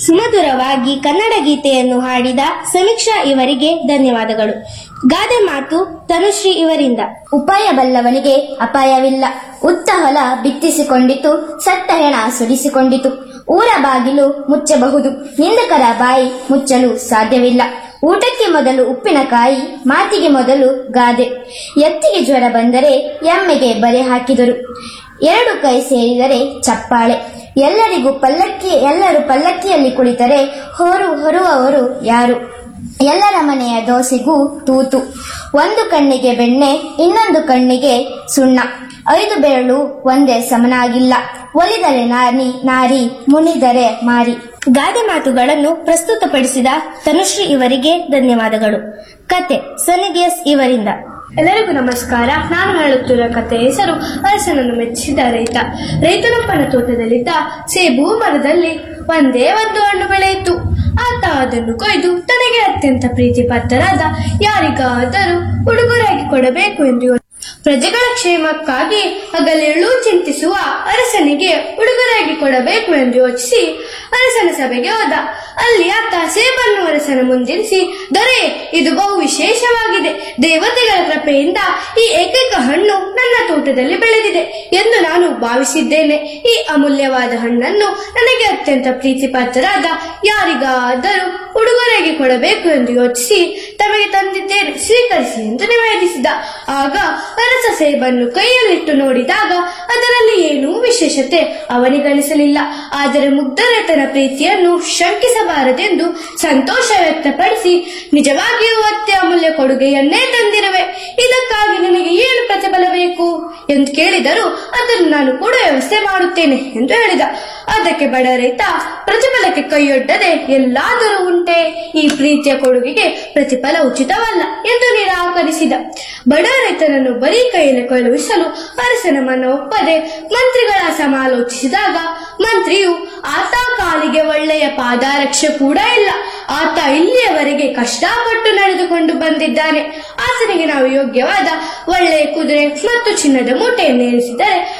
ಸುಮಧುರವಾಗಿ ಕನ್ನಡ ಗೀತೆಯನ್ನು ಹಾಡಿದ ಸಮೀಕ್ಷಾ ಇವರಿಗೆ ಧನ್ಯವಾದಗಳು ಗಾದೆ ಮಾತು ತನುಶ್ರೀ ಇವರಿಂದ ಉಪಾಯ ಬಲ್ಲವನಿಗೆ ಅಪಾಯವಿಲ್ಲ ಉತ್ತ ಹೊಲ ಬಿತ್ತಿಸಿಕೊಂಡಿತು ಸತ್ತ ಹೆಣ ಸುರಿಸಿಕೊಂಡಿತು ಊರ ಬಾಗಿಲು ಮುಚ್ಚಬಹುದು ನಿಂದಕರ ಬಾಯಿ ಮುಚ್ಚಲು ಸಾಧ್ಯವಿಲ್ಲ ಊಟಕ್ಕೆ ಮೊದಲು ಉಪ್ಪಿನಕಾಯಿ ಮಾತಿಗೆ ಮೊದಲು ಗಾದೆ ಎತ್ತಿಗೆ ಜ್ವರ ಬಂದರೆ ಎಮ್ಮೆಗೆ ಬರೆ ಹಾಕಿದರು ಎರಡು ಕೈ ಸೇರಿದರೆ ಚಪ್ಪಾಳೆ ಎಲ್ಲರಿಗೂ ಪಲ್ಲಕ್ಕಿ ಎಲ್ಲರೂ ಪಲ್ಲಕ್ಕಿಯಲ್ಲಿ ಕುಳಿತರೆ ಹೊರು ಹೊರುವವರು ಯಾರು ಎಲ್ಲರ ಮನೆಯ ದೋಸೆಗೂ ತೂತು ಒಂದು ಕಣ್ಣಿಗೆ ಬೆಣ್ಣೆ ಇನ್ನೊಂದು ಕಣ್ಣಿಗೆ ಸುಣ್ಣ ಐದು ಬೆರಳು ಒಂದೇ ಸಮನಾಗಿಲ್ಲ ಒಲಿದರೆ ನಾರಿ ನಾರಿ ಮುನಿದರೆ ಮಾರಿ ಗಾದೆ ಮಾತುಗಳನ್ನು ಪ್ರಸ್ತುತಪಡಿಸಿದ ತನುಶ್ರೀ ಇವರಿಗೆ ಧನ್ಯವಾದಗಳು ಕತೆ ಸನಿಗಿಯಸ್ ಇವರಿಂದ ಎಲ್ಲರಿಗೂ ನಮಸ್ಕಾರ ನಾನು ಹೇಳುತ್ತಿರುವ ಕಥೆಯ ಹೆಸರು ಅರಸನನ್ನು ಮೆಚ್ಚಿದ ರೈತ ರೈತನೊಬ್ಬನ ತೋಟದಲ್ಲಿದ್ದ ಸೇಬು ಮರದಲ್ಲಿ ಒಂದೇ ಒಂದು ಹಣ್ಣು ಬೆಳೆಯಿತು ಆತ ಅದನ್ನು ಕೊಯ್ದು ತನಗೆ ಅತ್ಯಂತ ಪ್ರೀತಿ ಪಾತ್ರರಾದ ಯಾರಿಗಾದರೂ ಉಡುಗೊರೆಯಾಗಿ ಕೊಡಬೇಕು ಎಂದು ಯೋಚಿಸಿದ. ಪ್ರಜೆಗಳ ಕ್ಷೇಮಕ್ಕಾಗಿ ಹಗಲಿರುಳು ಚಿಂತಿಸುವ ಅರಸನಿಗೆ ಉಡುಗೊರೆಯಾಗಿ ಕೊಡಬೇಕು ಎಂದು ಯೋಚಿಸಿ ಅರಸನ ಸಭೆಗೆ ಹೋದ ಅಲ್ಲಿ ಆತ ಸೇಬನ್ನು ಅರಸನ ಮುಂದಿರಿಸಿ ದೊರೆ ಇದು ಬಹು ವಿಶೇಷವಾಗಿದೆ ದೇವತೆಗಳ ಕೃಪೆಯಿಂದ ಈ ಏಕೈಕ ಹಣ್ಣು ನನ್ನ ತೋಟದಲ್ಲಿ ಬೆಳೆದಿದೆ ಎಂದು ನಾನು ಭಾವಿಸಿದ್ದೇನೆ ಈ ಅಮೂಲ್ಯವಾದ ಹಣ್ಣನ್ನು ನನಗೆ ಅತ್ಯಂತ ಪ್ರೀತಿಪಾತ್ರರಾದ ಯಾರಿಗಾದರೂ ಉಡುಗೊರೆಗೆ ಕೊಡಬೇಕು ಎಂದು ಯೋಚಿಸಿ ತಮಗೆ ತಂದಿದ್ದೇನೆ ಸ್ವೀಕರಿಸಿ ಎಂದು ನಿವೇದಿಸಿದ ಆಗ ಅರಸ ಸೇಬನ್ನು ಕೈಯಲ್ಲಿಟ್ಟು ನೋಡಿದಾಗ ಅದರಲ್ಲಿ ಏನೂ ವಿಶೇಷತೆ ಅವನಿಗನಿಸಲಿಲ್ಲ ಆದರೆ ಮುಗ್ಧರತನ ಪ್ರೀತಿಯನ್ನು ಶಂಕಿಸಬಾರದೆಂದು ಸಂತೋಷ ವ್ಯಕ್ತಪಡಿಸಿ ನಿಜವಾಗಿಯೂ ಅತ್ಯಮೂಲ್ಯ ಕೊಡುಗೆಯನ್ನೇ ತಂದಿರುವೆ ಇದಕ್ಕಾಗಿ ನನಗೆ ಏನು ಪ್ರತಿಫಲ ಬೇಕು ಎಂದು ಕೇಳಿದರು ಅದನ್ನು ನಾನು ಕೂಡ ವ್ಯವಸ್ಥೆ ಮಾಡುತ್ತೇನೆ ಎಂದು ಹೇಳಿದ ಅದಕ್ಕೆ ಬಡ ರೈತ ಪ್ರತಿಫಲಕ್ಕೆ ಕೈಯೊಡ್ಡದೆ ಎಲ್ಲಾದರೂ ಉಂಟೆ ಈ ಪ್ರೀತಿಯ ಕೊಡುಗೆಗೆ ಪ್ರತಿಫಲ ಉಚಿತವಲ್ಲ ಎಂದು ನಿರಾಕರಿಸಿದ ಬಡ ರೈತನನ್ನು ಬರೀ ಕೈಯಲ್ಲಿ ಕಳುಹಿಸಲು ಅರಸನ ಮನ ಒಪ್ಪದೆ ಮಂತ್ರಿಗಳ ಸಮಾಲೋಚಿಸಿದಾಗ ಮಂತ್ರಿಯು ಆತ ಕಾಲಿಗೆ ಒಳ್ಳೆಯ ಪಾದರಕ್ಷೆ ಕೂಡ ಇಲ್ಲ ಆತ ಇಲ್ಲಿಯವರೆಗೆ ಕಷ್ಟಪಟ್ಟು ನಡೆದುಕೊಂಡು ಬಂದಿದ್ದಾನೆ ಆತನಿಗೆ ನಾವು ಯೋಗ್ಯವಾದ ಒಳ್ಳೆಯ ಕುದುರೆ ಮತ್ತು ಚಿನ್ನದ ಮೂಟೆಯನ್ನು ಏರಿಸಿದರೆ